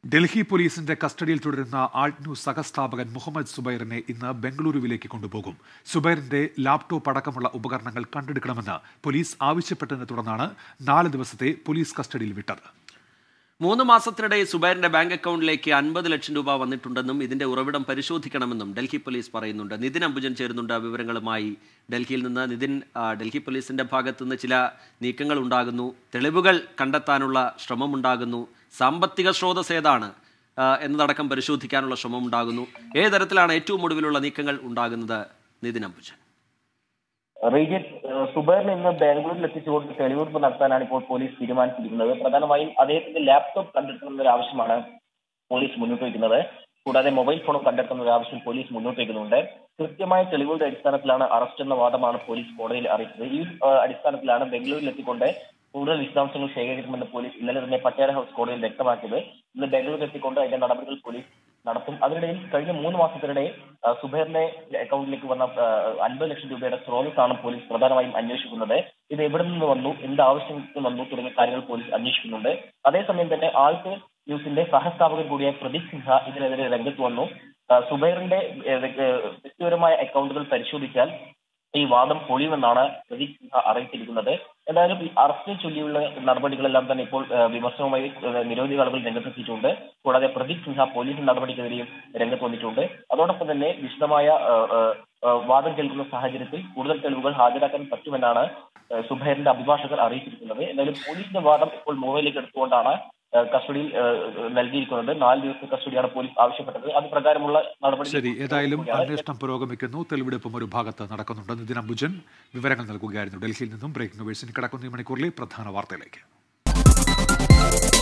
ഡൽഹി പോലീസിന്റെ കസ്റ്റഡിയിൽ തുടരുന്ന ആൾട്ട് ന്യൂസ് സഹസ്ഥാപകൻ മുഹമ്മദ് സുബൈറിനെ ഇന്ന് ബംഗളൂരുവിലേക്ക് കൊണ്ടുപോകും സുബൈറിന്റെ ലാപ്ടോപ്പ് അടക്കമുള്ള ഉപകരണങ്ങൾ കണ്ടെടുക്കണമെന്ന് പോലീസ് ആവശ്യപ്പെട്ടതിനെ തുടർന്നാണ് നാല് ദിവസത്തെ പോലീസ് കസ്റ്റഡിയിൽ വിട്ടത് മൂന്ന് മാസത്തിനിടെ സുബൈറിന്റെ ബാങ്ക് അക്കൗണ്ടിലേക്ക് അൻപത് ലക്ഷം രൂപ വന്നിട്ടുണ്ടെന്നും ഇതിന്റെ ഉറവിടം പരിശോധിക്കണമെന്നും ഡൽഹി പോലീസ് പറയുന്നുണ്ട് നിതിൻ അംബുജൻ ചേരുന്നുണ്ട് വിവരങ്ങളുമായി ഡൽഹിയിൽ നിന്ന് നിതിൻ ആ, ഡൽഹി പോലീസിന്റെ ഭാഗത്തുനിന്ന് ചില നീക്കങ്ങൾ ഉണ്ടാകുന്നു തെളിവുകൾ കണ്ടെത്താനുള്ള ശ്രമമുണ്ടാകുന്നു സാമ്പത്തിക സ്രോതസ് ഏതാണ് ആ, എന്നതടക്കം പരിശോധിക്കാനുള്ള ശ്രമം ഉണ്ടാകുന്നു ഏത് തരത്തിലാണ് ഏറ്റവും ഒടുവിലുള്ള നീക്കങ്ങൾ ഉണ്ടാകുന്നത് നിതിൻ അംബുജൻ റീജിയൻ ഏഹ് സുബൈറിനെ ഇന്ന് ബാംഗ്ലൂരിൽ എത്തിച്ചുകൊണ്ട് തെളിവെടുപ്പ് നടത്താനാണ് ഇപ്പോൾ പോലീസ് തീരുമാനിച്ചിരിക്കുന്നത് പ്രധാനമായും അദ്ദേഹത്തിന്റെ ലാപ്ടോപ്പ് കണ്ടെത്തണമെന്ന ഒരു ആവശ്യമാണ് പോലീസ് മുന്നോട്ട് വയ്ക്കുന്നത് കൂടാതെ മൊബൈൽ ഫോണും കണ്ടെത്തുന്ന ഒരു ആവശ്യം പോലീസ് മുന്നോട്ട് വയ്ക്കുന്നുണ്ട് കൃത്യമായ തെളിവുകളുടെ അടിസ്ഥാനത്തിലാണ് അറസ്റ്റ് എന്ന വാദമാണ് പോലീസ് കോടതിയിൽ അറിയിച്ചത് ഈ ഏഹ് അടിസ്ഥാനത്തിലാണ് ബംഗളൂരിൽ എത്തിക്കൊണ്ട് കൂടുതൽ വിശദാംശങ്ങൾ ശേഖരിക്കുമെന്ന് പോലീസ് ഇന്നലെ തന്നെ പട്ടേര ഹൗസ് കോടതിയിൽ വ്യക്തമാക്കിയത് ഇന്ന് ബംഗളൂരിൽ എത്തിക്കൊണ്ട് അതിന്റെ നടപടികൾ പോലീസ് നടത്തും അതിനിടയിൽ കഴിഞ്ഞ മൂന്ന് മാസത്തിനിടെ ആ, സുബൈറിന്റെ അക്കൗണ്ടിലേക്ക് വന്ന ആ, അൻപത് ലക്ഷം രൂപയുടെ സ്രോതസ്സാണ് പോലീസ് പ്രധാനമായും അന്വേഷിക്കുന്നത് ഇത് എവിടെ നിന്ന് വന്നു എന്ത് ആവശ്യത്തിന് വന്നു തുടങ്ങിയ കാര്യങ്ങൾ പോലീസ് അന്വേഷിക്കുന്നുണ്ട് അതേസമയം തന്നെ ആൾക്ക് ന്യൂസിന്റെ സഹസ്ഥാപകൻ കൂടിയായ പ്രദീപ് സിൻഹ ഇതിനെതിരെ രംഗത്ത് വന്നു ആ, സുബൈറിന്റെ ഏ, വ്യക്തി- ഏ, വ്യക്തിപരമായ അക്കൗണ്ടുകൾ പരിശോധിച്ചാൽ ഈ വാദം പൊളിയുമെന്നാണ് പ്രദീപ് സിൻഹ അറിയിച്ചിരിക്കുന്നത് എന്തായാലും ഈ അറസ്റ്റിനെ ചൊല്ലിയുള്ള നടപടികളെല്ലാം തന്നെ ഇപ്പോൾ ഏഹ്, വിമർശനവുമായി ഏഹ്, നിരവധി ആളുകൾ രംഗത്തെത്തിയിട്ടുണ്ട് കൂടാതെ പ്രദീപ് സിൻഹ പോലീസ് നടപടിക്കെതിരെയും രംഗത്ത് വന്നിട്ടുണ്ട് അതോടൊപ്പം തന്നെ വിശദമായ ഏഹ്, ഏഹ്, ഏഹ്, വാദം കേൾക്കുന്ന സാഹചര്യത്തിൽ കൂടുതൽ തെളിവുകൾ ഹാജരാക്കാൻ പറ്റുമെന്നാണ് ഏഹ്, സുബൈറിന്റെ അഭിഭാഷകർ അറിയിച്ചിരിക്കുന്നത് എന്തായാലും പോലീസിന്റെ വാദം ഇപ്പോൾ മുകളിലേക്ക് എടുത്തുകൊണ്ടാണ് ഏഹ്, കസ്റ്റഡിയിൽ ഏഹ്, നൽകിയിരിക്കുന്നത് നാല് ദിവസത്തെ കസ്റ്റഡിയാണ് പോലീസ് ആവശ്യപ്പെട്ടത് അത് പ്രകാരമുള്ള നടപടി ശരി ഏതായാലും അന്വേഷണം പുരോഗമിക്കുന്നു തെളിവെടുപ്പും ഒരു ഭാഗത്ത് നടക്കുന്നുണ്ട് നിതിൻ അംബുജൻ വിവരങ്ങൾ നൽകുകയായിരുന്നു ഡൽഹിയിൽ നിന്നും ബ്രേക്കിംഗ് ന്യൂസിന് കിടക്കുന്ന ഈ മണിക്കൂറിലെ പ്രധാന വാർത്തയിലേക്ക്